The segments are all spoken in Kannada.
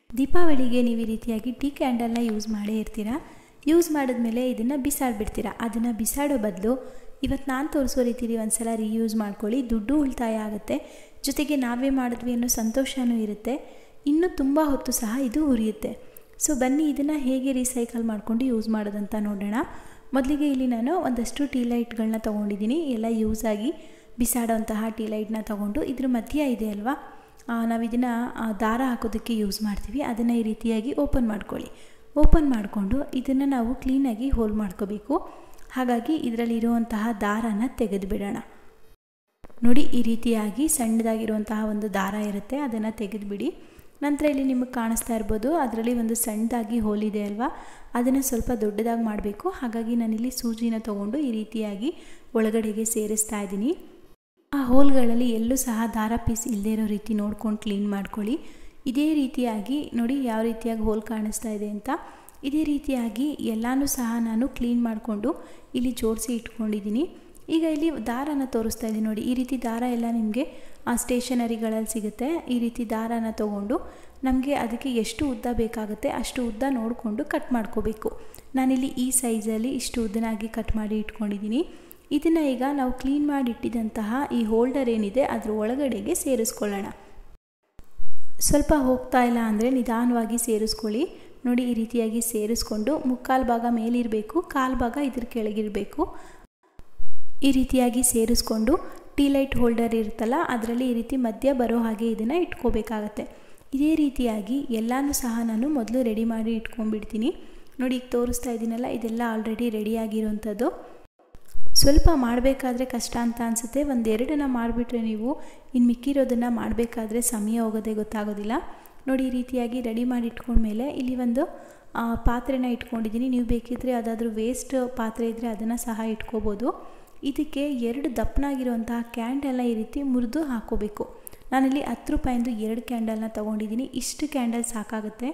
ದೀಪಾವಳಿಗೆ ನೀವು ಈ ರೀತಿಯಾಗಿ ಟೀ ಕ್ಯಾಂಡಲ್ನ ಯೂಸ್ ಮಾಡೇ ಇರ್ತೀರಾ ಯೂಸ್ ಮಾಡಿದ್ಮೇಲೆ ಇದನ್ನು ಬಿಸಾಡಿಬಿಡ್ತೀರಾ ಅದನ್ನು ಬಿಸಾಡೋ ಬದಲು ಇವತ್ತು ನಾನು ತೋರಿಸೋ ರೀತಿಲಿ ಒಂದ್ಸಲ ರೀಯೂಸ್ ಮಾಡ್ಕೊಳ್ಳಿ ದುಡ್ಡು ಉಳಿತಾಯ ಆಗುತ್ತೆ ಜೊತೆಗೆ ನಾವೇ ಮಾಡಿದ್ವಿ ಅನ್ನೋ ಸಂತೋಷವೂ ಇರುತ್ತೆ ಇನ್ನೂ ತುಂಬ ಹೊತ್ತು ಸಹ ಇದು ಉರಿಯುತ್ತೆ ಸೊ ಬನ್ನಿ ಇದನ್ನು ಹೇಗೆ ರೀಸೈಕಲ್ ಮಾಡ್ಕೊಂಡು ಯೂಸ್ ಮಾಡೋದಂತ ನೋಡೋಣ ಮೊದಲಿಗೆ ಇಲ್ಲಿ ನಾನು ಒಂದಷ್ಟು ಟೀ ಲೈಟ್ಗಳನ್ನ ತೊಗೊಂಡಿದ್ದೀನಿ ಎಲ್ಲ ಯೂಸ್ ಆಗಿ ಬಿಸಾಡೋಂತಹ ಟೀ ಲೈಟ್ನ ತೊಗೊಂಡು ಇದ್ರ ಮಧ್ಯ ಇದೆ ಅಲ್ವಾ ನಾವು ಇದನ್ನು ದಾರ ಹಾಕೋದಕ್ಕೆ ಯೂಸ್ ಮಾಡ್ತೀವಿ ಅದನ್ನು ಈ ರೀತಿಯಾಗಿ ಓಪನ್ ಮಾಡ್ಕೊಳ್ಳಿ ಓಪನ್ ಮಾಡಿಕೊಂಡು ಇದನ್ನು ನಾವು ಕ್ಲೀನಾಗಿ ಹೋಲ್ ಮಾಡ್ಕೋಬೇಕು ಹಾಗಾಗಿ ಇದರಲ್ಲಿರುವಂತಹ ದಾರನ ತೆಗೆದುಬಿಡೋಣ ನೋಡಿ ಈ ರೀತಿಯಾಗಿ ಸಣ್ಣದಾಗಿರುವಂತಹ ಒಂದು ದಾರ ಇರುತ್ತೆ ಅದನ್ನು ತೆಗೆದುಬಿಡಿ ನಂತರ ಇಲ್ಲಿ ನಿಮಗೆ ಕಾಣಿಸ್ತಾ ಇರ್ಬೋದು ಅದರಲ್ಲಿ ಒಂದು ಸಣ್ಣದಾಗಿ ಹೋಲಿದೆ ಅಲ್ವಾ ಅದನ್ನು ಸ್ವಲ್ಪ ದೊಡ್ಡದಾಗಿ ಮಾಡಬೇಕು ಹಾಗಾಗಿ ನಾನಿಲ್ಲಿ ಸೂಜಿನ ತೊಗೊಂಡು ಈ ರೀತಿಯಾಗಿ ಒಳಗಡೆಗೆ ಸೇರಿಸ್ತಾ ಇದ್ದೀನಿ ಆ ಹೋಲ್ಗಳಲ್ಲಿ ಎಲ್ಲೂ ಸಹ ದಾರ ಪೀಸ್ ಇಲ್ಲದೇ ಇರೋ ರೀತಿ ನೋಡ್ಕೊಂಡು ಕ್ಲೀನ್ ಮಾಡ್ಕೊಳ್ಳಿ ಇದೇ ರೀತಿಯಾಗಿ ನೋಡಿ ಯಾವ ರೀತಿಯಾಗಿ ಹೋಲ್ ಕಾಣಿಸ್ತಾ ಇದೆ ಅಂತ ಇದೇ ರೀತಿಯಾಗಿ ಎಲ್ಲನೂ ಸಹ ನಾನು ಕ್ಲೀನ್ ಮಾಡಿಕೊಂಡು ಇಲ್ಲಿ ಜೋಡಿಸಿ ಇಟ್ಕೊಂಡಿದ್ದೀನಿ ಈಗ ಇಲ್ಲಿ ದಾರನ ತೋರಿಸ್ತಾ ಇದ್ದೀನಿ ನೋಡಿ ಈ ರೀತಿ ದಾರ ಎಲ್ಲ ನಿಮಗೆ ಆ ಸ್ಟೇಷನರಿಗಳಲ್ಲಿ ಸಿಗುತ್ತೆ ಈ ರೀತಿ ದಾರನ ತೊಗೊಂಡು ನಮಗೆ ಅದಕ್ಕೆ ಎಷ್ಟು ಉದ್ದ ಬೇಕಾಗುತ್ತೆ ಅಷ್ಟು ಉದ್ದ ನೋಡಿಕೊಂಡು ಕಟ್ ಮಾಡ್ಕೋಬೇಕು ನಾನಿಲ್ಲಿ ಈ ಸೈಜಲ್ಲಿ ಇಷ್ಟು ಉದ್ದನಾಗಿ ಕಟ್ ಮಾಡಿ ಇಟ್ಕೊಂಡಿದ್ದೀನಿ ಇದನ್ನು ಈಗ ನಾವು ಕ್ಲೀನ್ ಮಾಡಿ ಇಟ್ಟಿದ್ದಂತಹ ಈ ಹೋಲ್ಡರ್ ಏನಿದೆ ಅದ್ರ ಒಳಗಡೆಗೆ ಸೇರಿಸ್ಕೊಳ್ಳೋಣ ಸ್ವಲ್ಪ ಹೋಗ್ತಾ ಇಲ್ಲ ಅಂದರೆ ನಿಧಾನವಾಗಿ ಸೇರಿಸ್ಕೊಳ್ಳಿ ನೋಡಿ ಈ ರೀತಿಯಾಗಿ ಸೇರಿಸ್ಕೊಂಡು ಮುಕ್ಕಾಲು ಭಾಗ ಮೇಲಿರಬೇಕು ಕಾಲು ಭಾಗ ಇದ್ರ ಕೆಳಗಿರಬೇಕು ಈ ರೀತಿಯಾಗಿ ಸೇರಿಸ್ಕೊಂಡು ಟೀ ಲೈಟ್ ಹೋಲ್ಡರ್ ಇರುತ್ತಲ್ಲ ಅದರಲ್ಲಿ ಈ ರೀತಿ ಮಧ್ಯ ಬರೋ ಹಾಗೆ ಇದನ್ನು ಇಟ್ಕೋಬೇಕಾಗತ್ತೆ ಇದೇ ರೀತಿಯಾಗಿ ಎಲ್ಲನೂ ಸಹ ನಾನು ಮೊದಲು ರೆಡಿ ಮಾಡಿ ಇಟ್ಕೊಂಡ್ಬಿಡ್ತೀನಿ ನೋಡಿ ಈಗ ತೋರಿಸ್ತಾ ಇದ್ದೀನಲ್ಲ ಇದೆಲ್ಲ ಆಲ್ರೆಡಿ ರೆಡಿಯಾಗಿರೋವಂಥದ್ದು ಸ್ವಲ್ಪ ಮಾಡಬೇಕಾದ್ರೆ ಕಷ್ಟ ಅಂತ ಅನಿಸುತ್ತೆ ಒಂದೆರಡನ್ನ ಮಾಡಿಬಿಟ್ರೆ ನೀವು ಇನ್ನು ಮಿಕ್ಕಿರೋದನ್ನು ಮಾಡಬೇಕಾದ್ರೆ ಸಮಯ ಹೋಗೋದೇ ಗೊತ್ತಾಗೋದಿಲ್ಲ ನೋಡಿ ಈ ರೀತಿಯಾಗಿ ರೆಡಿ ಮಾಡಿ ಇಟ್ಕೊಂಡ್ಮೇಲೆ ಇಲ್ಲಿ ಒಂದು ಪಾತ್ರೆನ ಇಟ್ಕೊಂಡಿದ್ದೀನಿ ನೀವು ಬೇಕಿದ್ದರೆ ಯಾವುದಾದ್ರೂ ವೇಸ್ಟ್ ಪಾತ್ರೆ ಇದ್ದರೆ ಅದನ್ನು ಸಹ ಇಟ್ಕೋಬೋದು ಇದಕ್ಕೆ ಎರಡು ದಪ್ಪನಾಗಿರುವಂತಹ ಕ್ಯಾಂಡಲ್ನ ಈ ರೀತಿ ಮುರಿದು ಹಾಕೋಬೇಕು ನಾನಿಲ್ಲಿ ಹತ್ತು ರೂಪಾಯಿಂದು ಎರಡು ಕ್ಯಾಂಡಲ್ನ ತೊಗೊಂಡಿದ್ದೀನಿ ಇಷ್ಟು ಕ್ಯಾಂಡಲ್ ಸಾಕಾಗುತ್ತೆ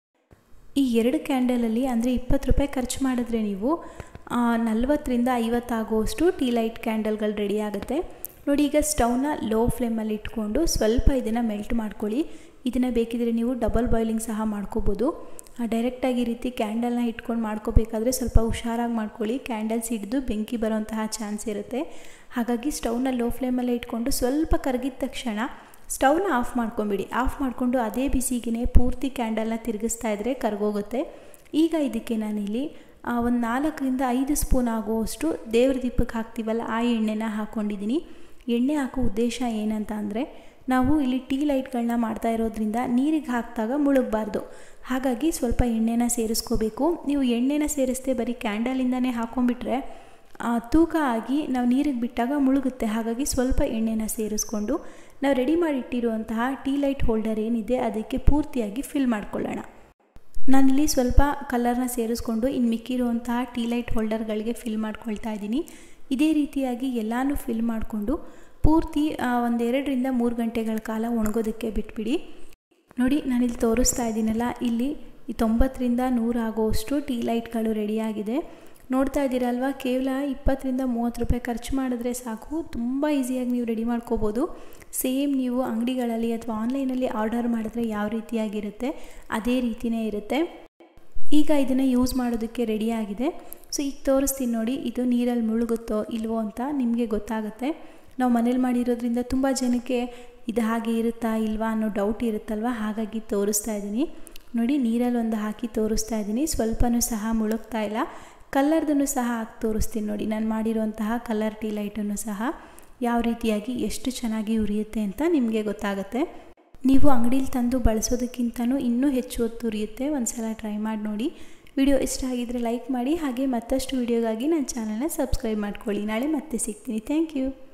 ಈ ಎರಡು ಕ್ಯಾಂಡಲಲ್ಲಿ ಅಂದರೆ ಇಪ್ಪತ್ತು ರೂಪಾಯಿ ಖರ್ಚು ಮಾಡಿದ್ರೆ ನೀವು ನಲ್ವತ್ತರಿಂದ ಐವತ್ತಾಗುವಷ್ಟು ಟೀ ಲೈಟ್ ಕ್ಯಾಂಡಲ್ಗಳು ರೆಡಿ ಆಗುತ್ತೆ ನೋಡಿ ಈಗ ಸ್ಟವ್ನ ಲೋ ಫ್ಲೇಮಲ್ಲಿ ಇಟ್ಕೊಂಡು ಸ್ವಲ್ಪ ಇದನ್ನು ಮೆಲ್ಟ್ ಮಾಡ್ಕೊಳ್ಳಿ ಇದನ್ನು ಬೇಕಿದ್ರೆ ನೀವು ಡಬಲ್ ಬಾಯ್ಲಿಂಗ್ ಸಹ ಮಾಡ್ಕೋಬೋದು ಡೈರೆಕ್ಟಾಗಿ ಈ ರೀತಿ ಕ್ಯಾಂಡಲ್ನ ಇಟ್ಕೊಂಡು ಮಾಡ್ಕೋಬೇಕಾದ್ರೆ ಸ್ವಲ್ಪ ಹುಷಾರಾಗಿ ಮಾಡ್ಕೊಳ್ಳಿ ಕ್ಯಾಂಡಲ್ಸ್ ಹಿಡಿದು ಬೆಂಕಿ ಬರೋಂತಹ ಚಾನ್ಸ್ ಇರುತ್ತೆ ಹಾಗಾಗಿ ಸ್ಟವ್ನ ಲೋ ಫ್ಲೇಮಲ್ಲೇ ಇಟ್ಕೊಂಡು ಸ್ವಲ್ಪ ಕರಗಿದ ತಕ್ಷಣ ಸ್ಟವ್ನ ಆಫ್ ಮಾಡ್ಕೊಂಬಿಡಿ ಆಫ್ ಮಾಡಿಕೊಂಡು ಅದೇ ಬಿಸಿಗೆ ಪೂರ್ತಿ ಕ್ಯಾಂಡಲ್ನ ತಿರುಗಿಸ್ತಾ ಇದ್ದರೆ ಕರಗೋಗುತ್ತೆ ಈಗ ಇದಕ್ಕೆ ನಾನಿಲ್ಲಿ ಒಂದು ನಾಲ್ಕರಿಂದ ಐದು ಸ್ಪೂನ್ ಆಗುವಷ್ಟು ದೇವ್ರ ದೀಪಕ್ಕೆ ಹಾಕ್ತೀವಲ್ಲ ಆ ಎಣ್ಣೆನ ಹಾಕ್ಕೊಂಡಿದ್ದೀನಿ ಎಣ್ಣೆ ಹಾಕೋ ಉದ್ದೇಶ ಏನಂತ ಅಂದರೆ ನಾವು ಇಲ್ಲಿ ಟೀ ಲೈಟ್ಗಳನ್ನ ಮಾಡ್ತಾ ಇರೋದ್ರಿಂದ ನೀರಿಗೆ ಹಾಕಿದಾಗ ಮುಳುಗಬಾರ್ದು ಹಾಗಾಗಿ ಸ್ವಲ್ಪ ಎಣ್ಣೆನ ಸೇರಿಸ್ಕೋಬೇಕು ನೀವು ಎಣ್ಣೆನ ಸೇರಿಸ್ದೆ ಬರೀ ಕ್ಯಾಂಡಲಿಂದನೇ ಹಾಕ್ಕೊಂಬಿಟ್ರೆ ತೂಕ ಆಗಿ ನಾವು ನೀರಿಗೆ ಬಿಟ್ಟಾಗ ಮುಳುಗುತ್ತೆ ಹಾಗಾಗಿ ಸ್ವಲ್ಪ ಎಣ್ಣೆನ ಸೇರಿಸ್ಕೊಂಡು ನಾವು ರೆಡಿ ಮಾಡಿ ಇಟ್ಟಿರುವಂತಹ ಟೀ ಲೈಟ್ ಹೋಲ್ಡರ್ ಏನಿದೆ ಅದಕ್ಕೆ ಪೂರ್ತಿಯಾಗಿ ಫಿಲ್ ಮಾಡ್ಕೊಳ್ಳೋಣ ನಾನಿಲ್ಲಿ ಸ್ವಲ್ಪ ಕಲರ್ನ ಸೇರಿಸ್ಕೊಂಡು ಇನ್ನು ಮಿಕ್ಕಿರುವಂತಹ ಟೀ ಲೈಟ್ ಹೋಲ್ಡರ್ಗಳಿಗೆ ಫಿಲ್ ಮಾಡ್ಕೊಳ್ತಾ ಇದ್ದೀನಿ ಇದೇ ರೀತಿಯಾಗಿ ಎಲ್ಲನೂ ಫಿಲ್ ಮಾಡಿಕೊಂಡು ಪೂರ್ತಿ ಒಂದೆರಡರಿಂದ ಮೂರು ಗಂಟೆಗಳ ಕಾಲ ಒಣಗೋದಕ್ಕೆ ಬಿಟ್ಬಿಡಿ ನೋಡಿ ನಾನಿಲ್ಲಿ ತೋರಿಸ್ತಾ ಇದ್ದೀನಲ್ಲ ಇಲ್ಲಿ ಈ ತೊಂಬತ್ತರಿಂದ ನೂರು ಆಗೋವಷ್ಟು ಟೀ ಲೈಟ್ಗಳು ರೆಡಿಯಾಗಿದೆ ನೋಡ್ತಾ ಇದ್ದೀರಲ್ವ ಕೇವಲ ಇಪ್ಪತ್ತರಿಂದ ಮೂವತ್ತು ರೂಪಾಯಿ ಖರ್ಚು ಮಾಡಿದ್ರೆ ಸಾಕು ತುಂಬ ಈಸಿಯಾಗಿ ನೀವು ರೆಡಿ ಮಾಡ್ಕೋಬೋದು ಸೇಮ್ ನೀವು ಅಂಗಡಿಗಳಲ್ಲಿ ಅಥವಾ ಆನ್ಲೈನಲ್ಲಿ ಆರ್ಡರ್ ಮಾಡಿದ್ರೆ ಯಾವ ರೀತಿಯಾಗಿರುತ್ತೆ ಅದೇ ರೀತಿಯೇ ಇರುತ್ತೆ ಈಗ ಇದನ್ನು ಯೂಸ್ ಮಾಡೋದಕ್ಕೆ ರೆಡಿಯಾಗಿದೆ ಸೊ ಈಗ ತೋರಿಸ್ತೀನಿ ನೋಡಿ ಇದು ನೀರಲ್ಲಿ ಮುಳುಗುತ್ತೋ ಇಲ್ವೋ ಅಂತ ನಿಮಗೆ ಗೊತ್ತಾಗುತ್ತೆ ನಾವು ಮನೇಲಿ ಮಾಡಿರೋದ್ರಿಂದ ತುಂಬ ಜನಕ್ಕೆ ಇದು ಹಾಗೆ ಇರುತ್ತಾ ಇಲ್ವಾ ಅನ್ನೋ ಡೌಟ್ ಇರುತ್ತಲ್ವ ಹಾಗಾಗಿ ತೋರಿಸ್ತಾ ಇದ್ದೀನಿ ನೋಡಿ ನೀರಲ್ಲಿ ಒಂದು ಹಾಕಿ ತೋರಿಸ್ತಾ ಇದ್ದೀನಿ ಸ್ವಲ್ಪನೂ ಸಹ ಮುಳುಗ್ತಾ ಇಲ್ಲ ಕಲ್ಲರ್ದನ್ನು ಸಹ ಹಾಕಿ ತೋರಿಸ್ತೀನಿ ನೋಡಿ ನಾನು ಮಾಡಿರುವಂತಹ ಕಲರ್ ಟೀ ಲೈಟನ್ನು ಸಹ ಯಾವ ರೀತಿಯಾಗಿ ಎಷ್ಟು ಚೆನ್ನಾಗಿ ಉರಿಯುತ್ತೆ ಅಂತ ನಿಮಗೆ ಗೊತ್ತಾಗುತ್ತೆ ನೀವು ಅಂಗಡೀಲಿ ತಂದು ಬಳಸೋದಕ್ಕಿಂತನೂ ಇನ್ನೂ ಹೆಚ್ಚು ಹೊತ್ತು ಉರಿಯುತ್ತೆ ಒಂದು ಸಲ ಟ್ರೈ ಮಾಡಿ ನೋಡಿ ವಿಡಿಯೋ ಇಷ್ಟ ಆಗಿದ್ದರೆ ಲೈಕ್ ಮಾಡಿ ಹಾಗೆ ಮತ್ತಷ್ಟು ವಿಡಿಯೋಗಾಗಿ ನನ್ನ ಚಾನಲ್ನ ಸಬ್ಸ್ಕ್ರೈಬ್ ಮಾಡ್ಕೊಳ್ಳಿ ನಾಳೆ ಮತ್ತೆ ಸಿಗ್ತೀನಿ ಥ್ಯಾಂಕ್ ಯು